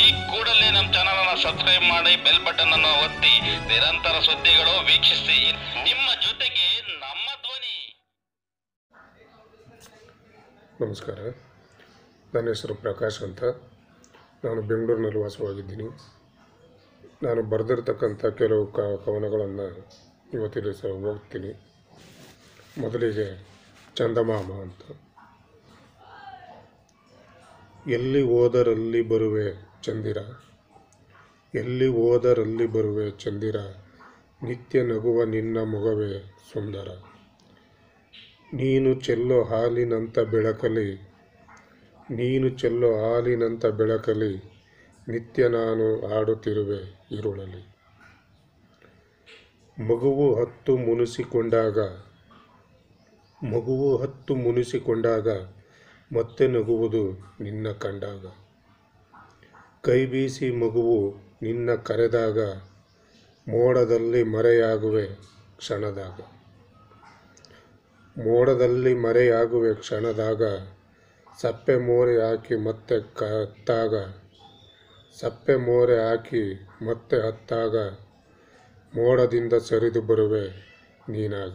ಈ ಕೂಡಲೇ ನಮ್ಮ ಚಾನಲ್ ಅನ್ನು ಸಬ್ಸ್ಕ್ರೈಬ್ ಮಾಡಿ ಬೆಲ್ ಬಟನ್ ಅನ್ನು ಒತ್ತಿ ನಿರಂತರ ಸುದ್ದಿಗಳು ವೀಕ್ಷಿಸಿ ನಿಮ್ಮ ಜೊತೆಗೆ ನಮ್ಮ ಧ್ವನಿ ನಮಸ್ಕಾರ ನನ್ನ ಹೆಸರು ಪ್ರಕಾಶ್ ಅಂತ ನಾನು ಬೆಂಗಳೂರಿನಲ್ಲಿ ವಾಸವಾಗಿದ್ದೀನಿ ನಾನು ಬರೆದಿರ್ತಕ್ಕಂಥ ಕೆಲವು ಕ ಕವನಗಳನ್ನು ಇವತ್ತಿನ ದಿವಸ ಹೋಗ್ತೀನಿ ಮೊದಲಿಗೆ ಚಂದಮಾಮ ಅಂತ ಎಲ್ಲಿ ಹೋದರಲ್ಲಿ ಬರುವೆ ಚಂದಿರ ಎಲ್ಲಿ ಹೋದರಲ್ಲಿ ಬರುವೆ ಚಂದಿರ ನಿತ್ಯ ನಗುವ ನಿನ್ನ ಮೊಗವೇ ಸುಂದರ ನೀನು ಚೆಲ್ಲೋ ಹಾಲಿನಂಥ ಬೆಳಕಲಿ ನೀನು ಚೆಲ್ಲೋ ಹಾಲಿನಂಥ ಬೆಳಕಲಿ ನಿತ್ಯ ನಾನು ಆಡುತ್ತಿರುವೆ ഇരുಳಲಿ ಮಗುವು ಹತ್ತು ಮುನಿಸಿಕೊಂಡಾಗ ಮಗುವು ಹತ್ತು ಮುನಿಸಿಕೊಂಡಾಗ ಮತ್ತೆ ನಗುವುದು ನಿನ್ನ ಕಂಡಾಗ ಕೈ ಬೀಸಿ ಮಗುವು ನಿನ್ನ ಕರೆದಾಗ ಮೋಡದಲ್ಲಿ ಮರೆಯಾಗುವೆ ಕ್ಷಣದಾಗ ಮೋಡದಲ್ಲಿ ಮರೆಯಾಗುವೆ ಕ್ಷಣದಾಗ ಸಪ್ಪೆ ಮೋರೆ ಹಾಕಿ ಮತ್ತೆ ಕತ್ತಾಗ ಸಪ್ಪೆ ಮೋರೆ ಹಾಕಿ ಮತ್ತೆ ಹತ್ತಾಗ ಮೋಡದಿಂದ ಸರಿದು ಬರುವೆ ನೀನಾಗ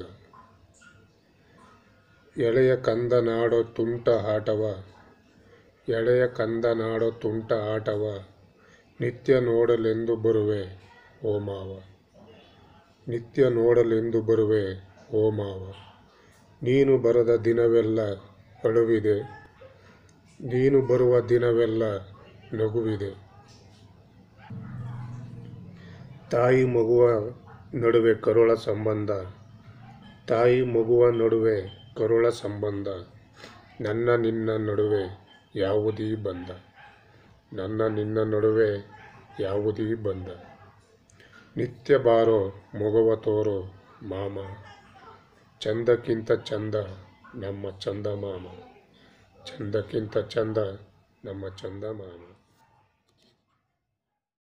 ಎಳೆಯ ಕಂದ ನಾಡೋ ತುಂಟ ಆಟವ ಎಳೆಯ ಕಂದ ನಾಡೋ ತುಂಟ ಆಟವ ನಿತ್ಯ ನೋಡಲೆಂದು ಬರುವೆ ಓ ಮಾವ ನಿತ್ಯ ನೋಡಲೆಂದು ಬರುವೆ ಓ ಮಾವ ನೀನು ಬರದ ದಿನವೆಲ್ಲ ಅಳುವಿದೆ ನೀನು ಬರುವ ದಿನವೆಲ್ಲ ನಗುವಿದೆ ತಾಯಿ ಮಗುವ ನಡುವೆ ಕರುಳ ಸಂಬಂಧ ತಾಯಿ ಮಗುವ ನಡುವೆ ಕರುಳ ಸಂಬಂಧ ನನ್ನ ನಿನ್ನ ನಡುವೆ ಯಾವುದೀ ಬಂದ ನನ್ನ ನಿನ್ನ ನಡುವೆ ಯಾವುದೀ ಬಂದ ನಿತ್ಯ ಬಾರೋ ಮೊಗವ ತೋರೋ ಮಾಮ ಚಂದಕ್ಕಿಂತ ಚಂದ ನಮ್ಮ ಚಂದ ಮಾಮ ಚಂದಕ್ಕಿಂತ ಚಂದ ನಮ್ಮ ಚಂದ ಮಾಮ